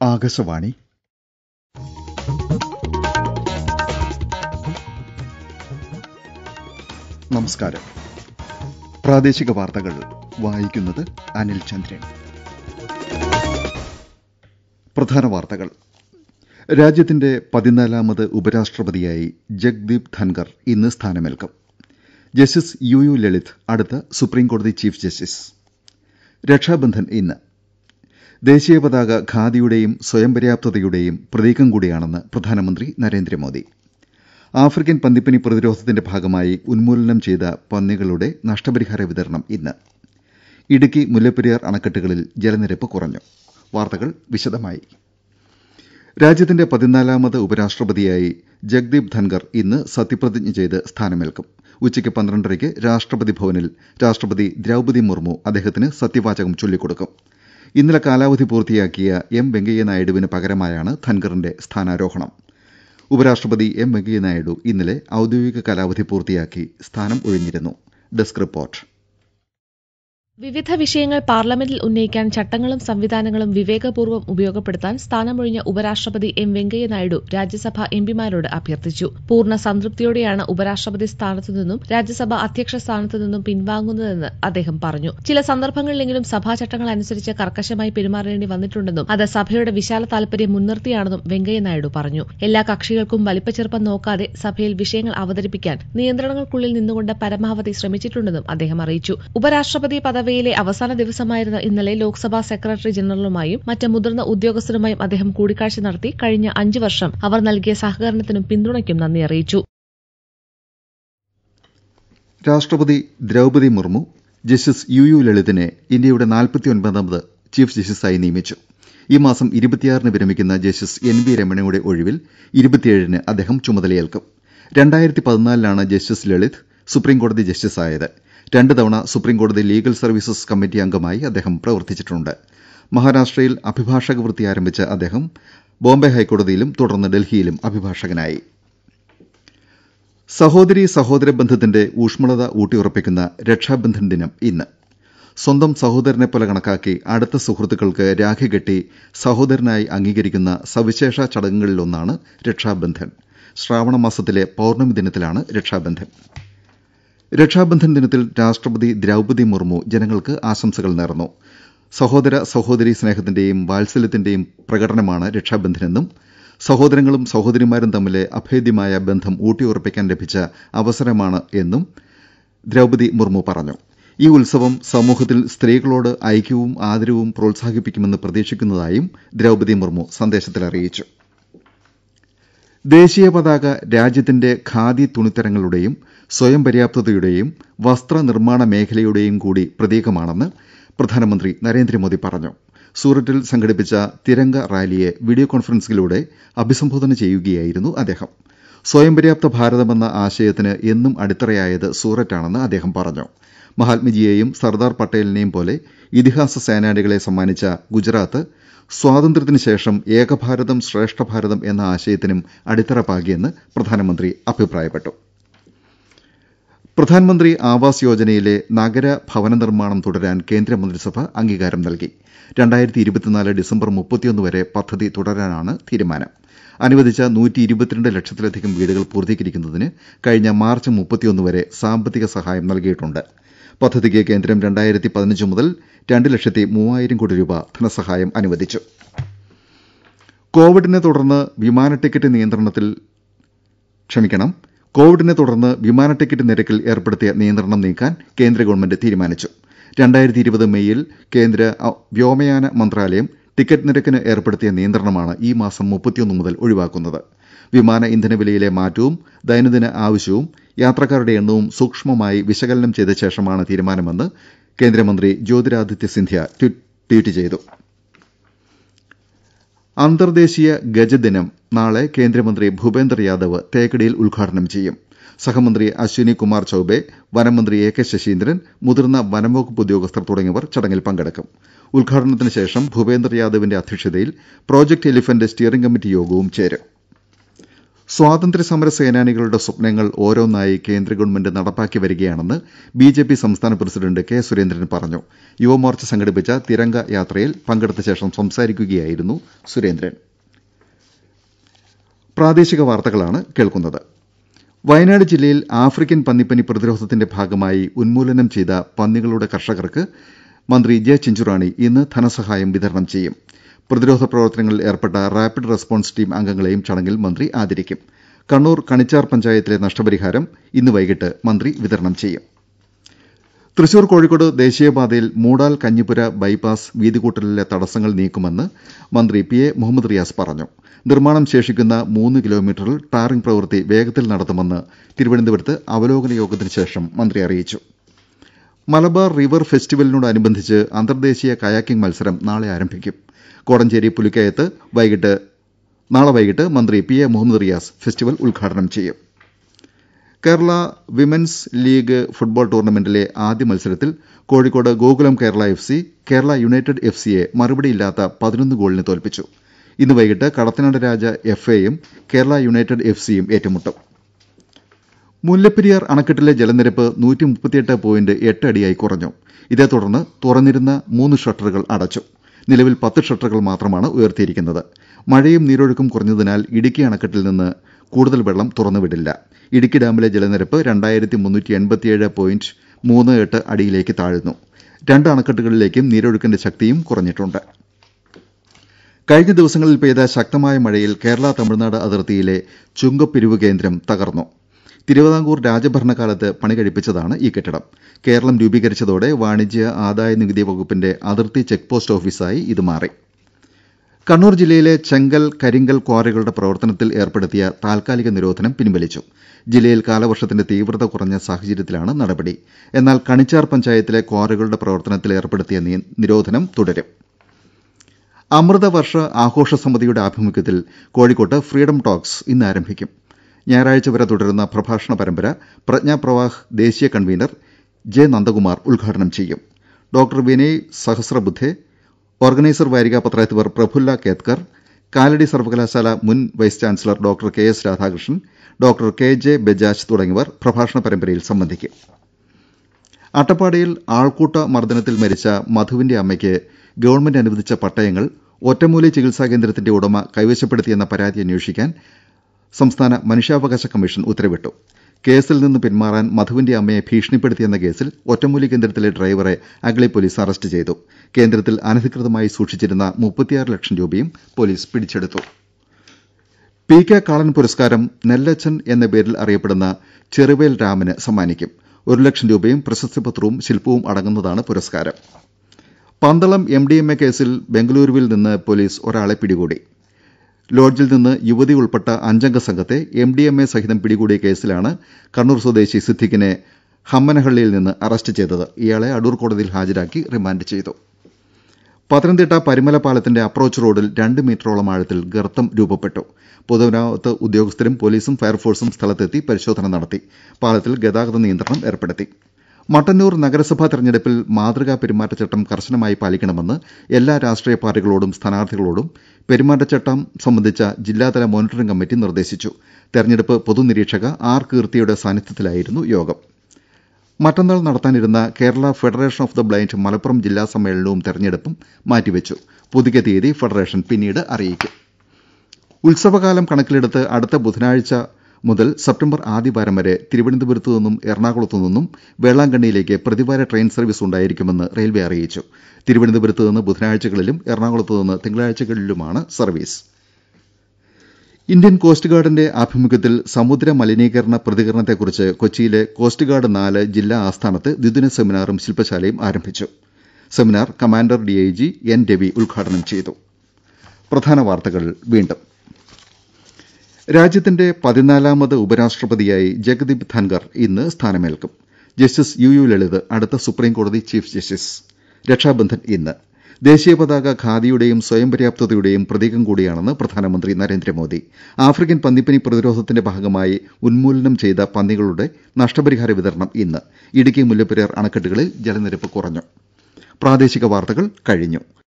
ആകാശവാണി നമസ്കാരം പ്രാദേശിക വാർത്തകൾ വായിക്കുന്നത് അനിൽ ചന്ദ്രൻ പ്രധാന വാർത്തകൾ രാജ്യത്തിന്റെ പതിനാലാമത് ഉപരാഷ്ട്രപതിയായി ജഗ്ദീപ് ധൻകർ ഇന്ന് സ്ഥാനമേൽക്കും ജസ്റ്റിസ് യു യു ലളിത് അടുത്ത സുപ്രീംകോടതി ചീഫ് ജസ്റ്റിസ് രക്ഷാബന്ധൻ ഇന്ന് ദേശീയ പതാക ഖാദിയുടെയും സ്വയം പര്യാപ്തതയുടെയും പ്രതീകം കൂടിയാണെന്ന് പ്രധാനമന്ത്രി നരേന്ദ്രമോദി ആഫ്രിക്കൻ പന്നിപ്പനി പ്രതിരോധത്തിന്റെ ഭാഗമായി ഉന്മൂലനം ചെയ്ത പന്നികളുടെ നഷ്ടപരിഹാര വിതരണം ഇന്ന് ഇടുക്കി മുല്ലപ്പെരിയാർ അണക്കെട്ടുകളിൽ ജലനിരപ്പ് കുറഞ്ഞു വാർത്തകൾ വിശദമായി രാജ്യത്തിന്റെ പതിനാലാമത് ഉപരാഷ്ട്രപതിയായി ജഗ്ദീപ് ധൻകർ ഇന്ന് സത്യപ്രതിജ്ഞ ചെയ്ത് സ്ഥാനമേൽക്കും ഉച്ചയ്ക്ക് പന്ത്രണ്ടരയ്ക്ക് രാഷ്ട്രപതി ഭവനിൽ രാഷ്ട്രപതി ദ്രൌപതി മുർമു അദ്ദേഹത്തിന് സത്യവാചകം ചൊല്ലിക്കൊടുക്കും ഇന്നലെ കാലാവധി പൂർത്തിയാക്കിയ എം വെങ്കയ്യ നായിഡുവിന് പകരമായാണ് ധൻകറിന്റെ സ്ഥാനാരോഹണം ഉപരാഷ്ട്രപതി എം വെങ്കയ്യ നായിഡു ഇന്നലെ ഔദ്യോഗിക കാലാവധി പൂർത്തിയാക്കി സ്ഥാനം ഒഴിഞ്ഞിരുന്നു ഡെസ്ക് റിപ്പോർട്ട് വിവിധ വിഷയങ്ങൾ പാർലമെന്റിൽ ഉന്നയിക്കാൻ ചട്ടങ്ങളും സംവിധാനങ്ങളും വിവേകപൂർവ്വം ഉപയോഗപ്പെടുത്താൻ സ്ഥാനമൊഴിഞ്ഞ ഉപരാഷ്ട്രപതി എം വെങ്കയ്യ നായിഡു രാജ്യസഭാ എംപിമാരോട് അഭ്യർത്ഥിച്ചു പൂർണ്ണ സംതൃപ്തിയോടെയാണ് ഉപരാഷ്ട്രപതി സ്ഥാനത്തുനിന്നും രാജ്യസഭാ അധ്യക്ഷ സ്ഥാനത്തുനിന്നും പിൻവാങ്ങുന്നതെന്ന് അദ്ദേഹം പറഞ്ഞു ചില സന്ദർഭങ്ങളിലെങ്കിലും സഭാ ചട്ടങ്ങൾ അനുസരിച്ച് കർക്കശമായി പെരുമാറേണ്ടി വന്നിട്ടുണ്ടെന്നും അത് സഭയുടെ വിശാല താൽപര്യം മുൻനിർത്തിയാണെന്നും വെങ്കയ്യ നായിഡു പറഞ്ഞു എല്ലാ കക്ഷികൾക്കും വലിപ്പച്ചെറുപ്പം നോക്കാതെ സഭയിൽ വിഷയങ്ങൾ അവതരിപ്പിക്കാൻ നിയന്ത്രണങ്ങൾക്കുള്ളിൽ നിന്നുകൊണ്ട് പരമാവധി ശ്രമിച്ചിട്ടുണ്ടെന്നും അദ്ദേഹം അറിയിച്ചു ഉപരാഷ്ട്രപതി പദവിയിലെ അവസാന ദിവസമായിരുന്ന ഇന്നലെ ലോക്സഭാ സെക്രട്ടറി ജനറലുമായും മറ്റ് മുതിർന്ന ഉദ്യോഗസ്ഥരുമായും അദ്ദേഹം കൂടിക്കാഴ്ച നടത്തി കഴിഞ്ഞ അഞ്ചു വർഷം അവർ നൽകിയ സഹകരണത്തിനും പിന്തുണയ്ക്കും നന്ദി അറിയിച്ചു രാഷ്ട്രപതി Droupadi Murmu justice U U ലളിതിനെ ഇന്ത്യയുടെ നാൽപ്പത്തിയൊൻപതാമത് ചീഫ് ജസ്റ്റിസായി നിയമിച്ചു ഈ മാസം ഇരുപത്തിയാറിന് വിരമിക്കുന്ന ജസ്റ്റിസ് എൻ വി രമണയുടെ ഒഴിവിൽ ഇരുപത്തിയേഴിന് അദ്ദേഹം ചുമതലയേൽക്കും രണ്ടായിരത്തി പതിനാലിലാണ് ജസ്റ്റിസ് ലളിത് സുപ്രീംകോടതി ജസ്റ്റിസായത് രണ്ട് തവണ സുപ്രീംകോടതി ലീഗൽ സർവീസസ് കമ്മിറ്റി അംഗമായി അദ്ദേഹം പ്രവർത്തിച്ചിട്ടുണ്ട് മഹാരാഷ്ട്രയിൽ അഭിഭാഷക വൃത്തി ആരംഭിച്ച അദ്ദേഹം ബോംബെ ഹൈക്കോടതിയിലും തുടർന്ന് ഡൽഹിയിലും അഭിഭാഷകനായി സഹോദരീ സഹോദര ബന്ധത്തിന്റെ ഊഷ്മളത ഊട്ടിയുറപ്പിക്കുന്ന രക്ഷാബന്ധൻ ദിനം ഇന്ന് സ്വന്തം സഹോദരനെ പോലെ കണക്കാക്കി അടുത്ത സുഹൃത്തുക്കൾക്ക് രാഖി കെട്ടി സഹോദരനായി അംഗീകരിക്കുന്ന സവിശേഷ ചടങ്ങുകളിലൊന്നാണ് രക്ഷാബന്ധൻ ശ്രാവണ മാസത്തിലെ പൌർണമി ദിനത്തിലാണ് രക്ഷാബന്ധൻ രക്ഷാബന്ധൻ ദിനത്തിൽ രാഷ്ട്രപതി ദ്രൌപതി മുർമു ജനങ്ങൾക്ക് ആശംസകൾ നേർന്നു സഹോദര സഹോദരി സ്നേഹത്തിന്റെയും വാത്സല്യത്തിന്റെയും പ്രകടനമാണ് രക്ഷാബന്ധനെന്നും സഹോദരങ്ങളും സഹോദരിമാരും തമ്മിലെ അഭേദ്യമായ ബന്ധം ഊട്ടിയുറപ്പിക്കാൻ ലഭിച്ച അവസരമാണ് എന്നും ദ്രൌപതി മുർമു പറഞ്ഞു ഈ ഉത്സവം സമൂഹത്തിൽ സ്ത്രീകളോട് ഐക്യവും ആദരവും പ്രോത്സാഹിപ്പിക്കുമെന്ന് പ്രതീക്ഷിക്കുന്നതായും ദ്രൌപതി മുർമു സന്ദേശത്തിൽ അറിയിച്ചു ദേശീയ പതാക രാജ്യത്തിന്റെ ഖാദി തുണിത്തരങ്ങളുടെയും സ്വയം പര്യാപ്തതയുടെയും വസ്ത്രനിർമ്മാണ മേഖലയുടെയും കൂടി പ്രതീകമാണെന്ന് പ്രധാനമന്ത്രി നരേന്ദ്രമോദി പറഞ്ഞു സൂററ്റിൽ സംഘടിപ്പിച്ച തിരംഗ റാലിയെ വീഡിയോ കോൺഫറൻസിലൂടെ അഭിസംബോധന ചെയ്യുകയായിരുന്നു അദ്ദേഹം സ്വയം പര്യാപ്ത ഭാരതമെന്ന ആശയത്തിന് എന്നും അടിത്തറയായത് സൂററ്റാണെന്ന് അദ്ദേഹം പറഞ്ഞു മഹാത്മജിയെയും സർദാർ പട്ടേലിനെയും പോലെ ഇതിഹാസ സേനാനികളെ സമ്മാനിച്ച ഗുജറാത്ത് സ്വാതന്ത്ര്യത്തിന് ശേഷം ഏകഭാരതം ശ്രേഷ്ഠഭാരതം എന്ന ആശയത്തിനും അടിത്തറ പാകിയെന്ന് പ്രധാനമന്ത്രി അഭിപ്രായപ്പെട്ടു പ്രധാനമന്ത്രി ആവാസ് യോജനയിലെ നഗര ഭവന നിർമ്മാണം തുടരാൻ കേന്ദ്രമന്ത്രിസഭ അംഗീകാരം നൽകി രണ്ടായിരത്തി ഇരുപത്തിനാല് ഡിസംബർ മുപ്പത്തിയൊന്ന് വരെ പദ്ധതി തുടരാനാണ് തീരുമാനം അനുവദിച്ച നൂറ്റി ഇരുപത്തിരണ്ട് ലക്ഷത്തിലധികം വീടുകൾ പൂർത്തീകരിക്കുന്നതിന് കഴിഞ്ഞ മാർച്ച് മുപ്പത്തിയൊന്ന് വരെ സാമ്പത്തിക സഹായം നൽകിയിട്ടുണ്ട് പദ്ധതിക്ക് കേന്ദ്രം രണ്ടായിരത്തി പതിനഞ്ച് മുതൽ രണ്ട് ലക്ഷത്തി മൂവായിരം കോടി രൂപ ധനസഹായം അനുവദിച്ചു കോവിഡിനെ തുടർന്ന് വിമാന ടിക്കറ്റ് നിയന്ത്രണത്തിൽ ക്ഷമിക്കണം കോവിഡിനെ തുടർന്ന് വിമാന ടിക്കറ്റ് നിരക്കിൽ ഏർപ്പെടുത്തിയ നിയന്ത്രണം നീക്കാൻ കേന്ദ്ര ഗവൺമെന്റ് തീരുമാനിച്ചു രണ്ടായിരത്തി ഇരുപത് മെയ്യിൽ കേന്ദ്ര വ്യോമയാന മന്ത്രാലയം ടിക്കറ്റ് നിരക്കിന് ഏർപ്പെടുത്തിയ നിയന്ത്രണമാണ് ഈ മാസം മുപ്പത്തിയൊന്ന് മുതൽ ഒഴിവാക്കുന്നത് വിമാന ഇന്ധനവിലയിലെ മാറ്റവും ദൈനംദിന ആവശ്യവും യാത്രക്കാരുടെ എണ്ണവും സൂക്ഷ്മമായി വിശകലനം ചെയ്ത ശേഷമാണ് തീരുമാനമെന്ന് കേന്ദ്രമന്ത്രി ജ്യോതിരാദിത്യ സിന്ധ്യ ട്വീറ്റ് ചെയ്തു അന്തർദേശീയ ഗജദിനം നാളെ കേന്ദ്രമന്ത്രി ഭൂപേന്ദർ യാദവ് തേക്കടിയിൽ ഉദ്ഘാടനം ചെയ്യും സഹമന്ത്രി അശ്വിനി കുമാർ ചൌബെ വനമന്ത്രി എ കെ ശശീന്ദ്രൻ മുതിർന്ന വനംവകുപ്പ് ഉദ്യോഗസ്ഥർ തുടങ്ങിയവർ ചടങ്ങിൽ പങ്കെടുക്കും ഉദ്ഘാടനത്തിന് ശേഷം ഭൂപേന്ദർ യാദവിന്റെ അധ്യക്ഷതയിൽ പ്രോജക്ട് എലിഫന്റ് സ്റ്റിയറിംഗ് കമ്മിറ്റി യോഗവും ചേരും സ്വാതന്ത്ര്യസമര സേനാനികളുടെ സ്വപ്നങ്ങൾ ഓരോന്നായി കേന്ദ്ര ഗവൺമെന്റ് നടപ്പാക്കി വരികയാണെന്ന് ബി ജെ പി സംസ്ഥാന പ്രസിഡന്റ് കെ സുരേന്ദ്രൻ പറഞ്ഞു യുവമോർച്ച സംഘടിപ്പിച്ച തിരംഗ യാത്രയിൽ പങ്കെടുത്ത ശേഷം സംസാരിക്കുകയായിരുന്നു സുരേന്ദ്രൻ പ്രാദേശിക വാർത്തകളാണ് കേൾക്കുന്നത് വയനാട് ജില്ലയിൽ ആഫ്രിക്കൻ പന്നിപ്പനി പ്രതിരോധത്തിന്റെ ഭാഗമായി ഉന്മൂലനം ചെയ്ത പന്നികളുടെ കർഷകർക്ക് മന്ത്രി ജെ ചിഞ്ചുറാണി ഇന്ന് ധനസഹായം വിതരണം ചെയ്യും പ്രതിരോധ പ്രവർത്തനങ്ങളിൽ ഏർപ്പെട്ട റാപ്പിഡ് റെസ്പോൺസ് ടീം അംഗങ്ങളെയും ചടങ്ങിൽ മന്ത്രി ആദരിക്കും കണ്ണൂർ കണിച്ചാർ പഞ്ചായത്തിലെ നഷ്ടപരിഹാരം ഇന്ന് വൈകിട്ട് മന്ത്രി വിതരണം ചെയ്യും തൃശൂർ കോഴിക്കോട് ദേശീയപാതയിൽ മൂടാൽ കഞ്ഞിപ്പുര ബൈപ്പാസ് വീതികൂട്ടലിലെ തടസ്സങ്ങൾ നീക്കുമെന്ന് മന്ത്രി പി എ മുഹമ്മദ് റിയാസ് പറഞ്ഞു നിർമ്മാണം ശേഷിക്കുന്ന മൂന്ന് കിലോമീറ്ററിൽ ടാറിംഗ് പ്രവൃത്തി വേഗത്തിൽ നടത്തുമെന്ന് തിരുവനന്തപുരത്ത് അവലോകന യോഗത്തിന് ശേഷം മന്ത്രി അറിയിച്ചു മലബാർ റിവർ ഫെസ്റ്റിവലിനോടനുബന്ധിച്ച് അന്തർദേശീയ കയാക്കിംഗ് മത്സരം നാളെ ആരംഭിക്കും കോടഞ്ചേരി പുലിക്കയത്ത് വൈകിട്ട് നാളെ വൈകിട്ട് മന്ത്രി P A Muhammad Riyas festival ഉദ്ഘാടനം ചെയ്യും കേരള വിമൻസ് ലീഗ് ഫുട്ബോൾ ടൂർണമെന്റിലെ ആദ്യ മത്സരത്തിൽ Kozhikode Gokulam Kerala F C Kerala United F സിയെ മറുപടിയില്ലാത്ത പതിനൊന്ന് ഗോളിന് തോൽപ്പിച്ചു ഇന്ന് വൈകിട്ട് കടത്തനാട് രാജ എഫ് എയും കേരള യുണൈറ്റഡ് എഫ് സിയും ഏറ്റുമുട്ടും മുല്ലപ്പെരിയാർ അണക്കെട്ടിലെ ജലനിരപ്പ് നൂറ്റി മുപ്പത്തിയെട്ട് പോയിന്റ് എട്ട് അടിയായി കുറഞ്ഞു ഇതേ തുടർന്ന് തുറന്നിരുന്ന മൂന്ന് ഷട്ടറുകൾ അടച്ചു നിലവിൽ പത്ത് ഷട്ടറുകൾ മാത്രമാണ് ഉയർത്തിയിരിക്കുന്നത് മഴയും നീരൊഴുക്കും കുറഞ്ഞതിനാൽ ഇടുക്കി അണക്കെട്ടിൽ നിന്ന് കൂടുതൽ വെള്ളം തുറന്നുവിടില്ല ഇടുക്കി ഡാമിലെ ജലനിരപ്പ് രണ്ടായിരത്തി മുന്നൂറ്റി എൺപത്തിയേഴ് പോയിന്റ് മൂന്ന് എട്ട് അടിയിലേക്ക് താഴ്ന്നു രണ്ട് അണക്കെട്ടുകളിലേക്കും നീരൊഴുക്കിന്റെ ശക്തിയും കുറഞ്ഞിട്ടുണ്ട് കഴിഞ്ഞ ദിവസങ്ങളിൽ പെയ്ത ശക്തമായ മഴയിൽ കേരള തമിഴ്നാട് അതിർത്തിയിലെ ചുങ്കപ്പിരിവ് കേന്ദ്രം തകർന്നു തിരുവിതാംകൂർ രാജഭരണകാലത്ത് പണി കഴിപ്പിച്ചതാണ് ഈ കെട്ടിടം കേരളം രൂപീകരിച്ചതോടെ വാണിജ്യ ആദായ നികുതി വകുപ്പിന്റെ അതിർത്തി ചെക്ക് പോസ്റ്റ് ഓഫീസായി ഇത് മാറി കണ്ണൂർ ജില്ലയിലെ ചെങ്കൽ കരിങ്കൽ ക്വാറികളുടെ പ്രവർത്തനത്തിൽ ഏർപ്പെടുത്തിയ താൽക്കാലിക നിരോധനം പിൻവലിച്ചു ജില്ലയിൽ കാലവർഷത്തിന്റെ തീവ്രത കുറഞ്ഞ സാഹചര്യത്തിലാണ് നടപടി എന്നാൽ കണിച്ചാർ പഞ്ചായത്തിലെ ക്വാറികളുടെ പ്രവർത്തനത്തിൽ ഏർപ്പെടുത്തിയ നിരോധനം തുടരും അമൃതവർഷ ആഘോഷ സമിതിയുടെ ആഭിമുഖ്യത്തിൽ കോഴിക്കോട്ട് ഫ്രീഡം ടോക്സ് ഇന്ന് ആരംഭിക്കും ഞായറാഴ്ച വരെ തുടരുന്ന പ്രഭാഷണ പരമ്പര പ്രജ്ഞാപ്രവാഹ് ദേശീയ കൺവീനർ ജെ നന്ദകുമാർ ഉദ്ഘാടനം ചെയ്യും ഡോക്ടർ വിനയ് സഹസ്രബുദ്ധെ ഓർഗനൈസർ വാരിക പത്രാധിപർ പ്രഫുല്ല കേത്കർ കാലടി സർവകലാശാല മുൻ vice chancellor doctor K S Radhakrishnan doctor K J Bajaj തുടങ്ങിയവർ പ്രഭാഷണ പരമ്പരയിൽ സംബന്ധിക്കും അട്ടപ്പാടിയിൽ ആൾക്കൂട്ട മർദ്ദനത്തിൽ മരിച്ച മധുവിന്റെ അമ്മയ്ക്ക് ഗവൺമെന്റ് അനുവദിച്ച പട്ടയങ്ങൾ ഒറ്റമൂലി ചികിത്സാ കേന്ദ്രത്തിന്റെ ഉടമ കൈവശപ്പെടുത്തിയെന്ന പരാതി അന്വേഷിക്കാൻ സംസ്ഥാന മനുഷ്യാവകാശ കമ്മീഷൻ ഉത്തരവിട്ടു കേസിൽ നിന്ന് പിന്മാറാൻ മധുവിന്റെ അമ്മയെ ഭീഷണിപ്പെടുത്തിയെന്ന കേസിൽ ഒറ്റമൂലി കേന്ദ്രത്തിലെ ഡ്രൈവറെ അഗളി പോലീസ് അറസ്റ്റ് ചെയ്തു കേന്ദ്രത്തിൽ അനധികൃതമായി സൂക്ഷിച്ചിരുന്ന മുപ്പത്തിയാറ് ലക്ഷം രൂപയും പോലീസ് പിടിച്ചെടുത്തു പി കെ കാളൻ പുരസ്കാരം നെല്ലച്ചൻ എന്ന പേരിൽ അറിയപ്പെടുന്ന ചെറുവേൽ രാമന് സമ്മാനിക്കും ഒരു ലക്ഷം രൂപയും പ്രശസ്തിപത്രവും ശില്പവും അടങ്ങുന്നതാണ് പുരസ്കാരം Pandalam M D M A കേസിൽ ബംഗളൂരുവിൽ നിന്ന് പോലീസ് ഒരാളെ പിടികൂടി ലോഡ്ജിൽ നിന്ന് യുവതി ഉൾപ്പെട്ട അഞ്ചംഗ സംഘത്തെ എം ഡി എം എ സഹിതം പിടികൂടിയ കേസിലാണ് കണ്ണൂർ സ്വദേശി സിദ്ദിഖിനെ ഹമ്മനഹള്ളിയിൽ നിന്ന് അറസ്റ്റ് ചെയ്തത് ഇയാളെ അടൂർ കോടതിയിൽ ഹാജരാക്കി റിമാൻഡ് ചെയ്തു പത്തനംതിട്ട പരിമല പാലത്തിന്റെ അപ്രോച്ച് റോഡിൽ രണ്ട് മീറ്ററോളം ആഴത്തിൽ ഗർത്തം രൂപപ്പെട്ടു പൊതുമരാമത്ത് ഉദ്യോഗസ്ഥരും പോലീസും ഫയർഫോഴ്സും സ്ഥലത്തെത്തി പരിശോധന നടത്തി പാലത്തിൽ ഗതാഗത നിയന്ത്രണം ഏർപ്പെടുത്തി മട്ടന്നൂർ നഗരസഭാ തെരഞ്ഞെടുപ്പിൽ മാതൃകാ പെരുമാറ്റച്ചട്ടം കർശനമായി പാലിക്കണമെന്ന് എല്ലാ രാഷ്ട്രീയ പാർട്ടികളോടും സ്ഥാനാർത്ഥികളോടും പെരുമാറ്റച്ചട്ടം സംബന്ധിച്ച ജില്ലാതല മോണിറ്ററിംഗ് കമ്മിറ്റി നിർദ്ദേശിച്ചു തെരഞ്ഞെടുപ്പ് പൊതുനിരീക്ഷക ആർ കീർത്തിയുടെ സാന്നിധ്യത്തിലായിരുന്നു യോഗം മറ്റന്നാൾ നടത്താനിരുന്ന Kerala federation of the blind Malappuram ജില്ലാ സമ്മേളനവും തെരഞ്ഞെടുപ്പും മാറ്റിവെച്ചു പുതുക്കിയ തീയതി ഫെഡറേഷൻ പിന്നീട് അറിയിക്കും ഉത്സവകാലം കണക്കിലെടുത്ത് അടുത്ത ബുധനാഴ്ച മുതൽ സെപ്റ്റംബർ ആദ്യവാരം വരെ തിരുവനന്തപുരത്തു നിന്നും എറണാകുളത്തു നിന്നും വേളാങ്കണ്ണിയിലേക്ക് പ്രതിവാര ട്രെയിൻ സർവീസ് ഉണ്ടായിരിക്കുമെന്ന് റെയിൽവേ അറിയിച്ചു തിരുവനന്തപുരത്ത് നിന്ന് ബുധനാഴ്ചകളിലും എറണാകുളത്ത് നിന്ന് തിങ്കളാഴ്ചകളിലുമാണ് സർവീസ് ഇന്ത്യൻ കോസ്റ്റ് ഗാർഡിന്റെ ആഭിമുഖ്യത്തിൽ സമുദ്ര മലിനീകരണ പ്രതികരണത്തെക്കുറിച്ച് കൊച്ചിയിലെ കോസ്റ്റ് ഗാർഡ് നാല് ജില്ലാ ആസ്ഥാനത്ത് ദ്വിദിന സെമിനാറും ശില്പശാലയും ആരംഭിച്ചു seminar commander DIG N Ravi ഉദ്ഘാടനം ചെയ്തു പ്രധാന വാർത്തകൾ വീണ്ടും രാജ്യത്തിന്റെ പതിനാലാമത് ഉപരാഷ്ട്രപതിയായി ജഗദീപ് ധൻകർ ഇന്ന് സ്ഥാനമേൽക്കും ജസ്റ്റിസ് യു യു ലളിത് അടുത്ത സുപ്രീംകോടതി ചീഫ് ജസ്റ്റിസ് രക്ഷാബന്ധൻ ഇന്ന് ദേശീയ പതാക ഖാദിയുടെയും സ്വയം പര്യാപ്തതയുടെയും പ്രതീകം കൂടിയാണെന്ന് പ്രധാനമന്ത്രി നരേന്ദ്രമോദി ആഫ്രിക്കൻ പന്നിപ്പനി പ്രതിരോധത്തിന്റെ ഭാഗമായി ഉന്മൂലനം ചെയ്ത പന്നികളുടെ നഷ്ടപരിഹാര വിതരണം ഇന്ന് ഇടുക്കി മുല്ലപ്പെരിയാർ അണക്കെട്ടുകളിൽ ജലനിരപ്പ് കുറഞ്ഞു പ്രാദേശിക വാർത്തകൾ കഴിഞ്ഞു